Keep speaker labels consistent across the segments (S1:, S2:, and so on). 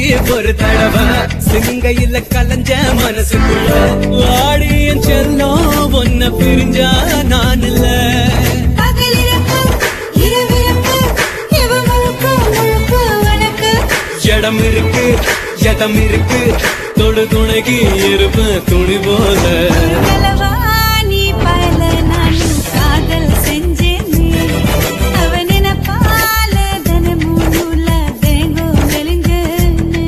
S1: ஒரு தடவை சிங்கையில கலஞ்ச மனசுக்குள்ள வாடியன் செல்லம் ஒன்ன பிரிஞ்சா நான் இல்ல
S2: பகலிரப்பு இரவிரப்பு இவ முழுக்க முழுக்க உனக்கு
S1: இடம் இருக்கு இடம் இருக்கு தொடு துணைக்கு இருப்ப துணி போல
S2: கலவா நீ பல நானும் காதல் செஞ்சேனே அவன் நினைப்பால தினமும் நூல தேங்கோ மெலிஞ்சேனே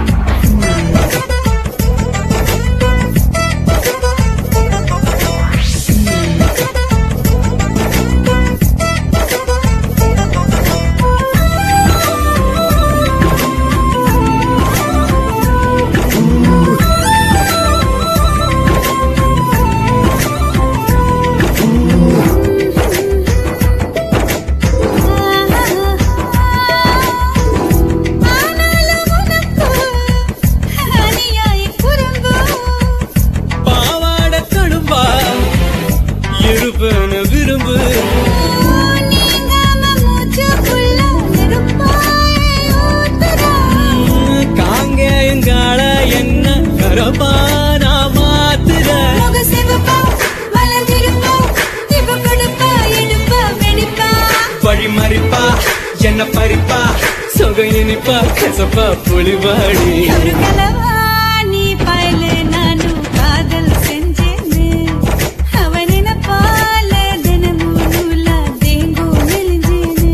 S2: ஆனாலும் உனக்கு அநியாய குறும்பு
S1: பாவாட கடும்பா இருப்பன விரும்பு
S2: நீங்காம மூச்சுக்குள்ள நெருப்பாய் ஊத்துறா.
S1: காங்கேயங்கால என்ன கரபானா மாத்துற
S2: முக சிவப்பா, மலர்ந்திருப்பா, இப்ப கொடுப்பா, எடுப்பா, வெடிப்பா.
S1: வழி மறிப்பா என்ன பறிப்பா சொக இனிப்பா கசப்பா புலிவாடி
S2: ஒரு கலவா, நீ பயல, நானும் காதல் செஞ்சேனே. அவன் நினைப்பால தினமும் நூலா தேங்கும் மெலிஞ்சேனே.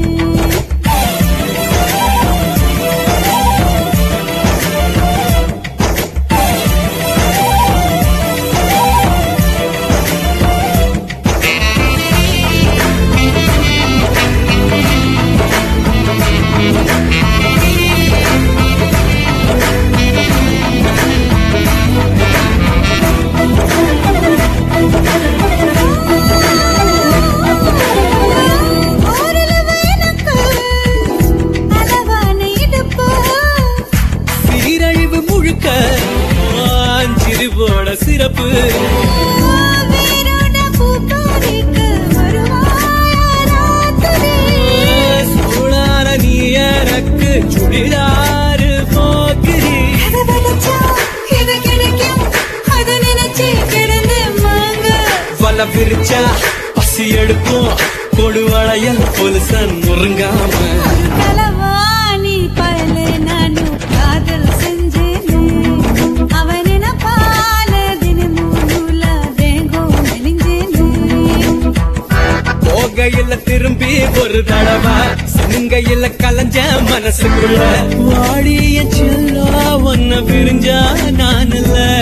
S2: ஓரளவு எனக்கு அளவான இடுப்பு.
S1: சீரழிவு முழுக்க சிரிப்போட சிறப்பு
S2: வேரோட பூ பறிக்க வருவாயா ராத்திரி?
S1: சூழார நீ எனக்கு சுடிதாரு போக்குறி
S2: எதை விதைச்சா எது கிடைக்கும்? அதை நினைச்சு கிடந்து மாங்க.
S1: வல விரிச்சா பசி எடுப்போம் கொடுவளையல் பொலுசன் முருங்காம
S2: ஒரு களவாணி பயல நானும் காதல் செஞ்சேனே. அவன் நினைப்பால தினமும் நூலா தேங்கும் மெலிஞ்சேனே.
S1: போகையில திரும்பி ஒரு தடவை சிங்கையில கலஞ்ச மனசுக்குள்ள வாடிய செல்லா ஒன்ன பிரிஞ்சா நான் இல்ல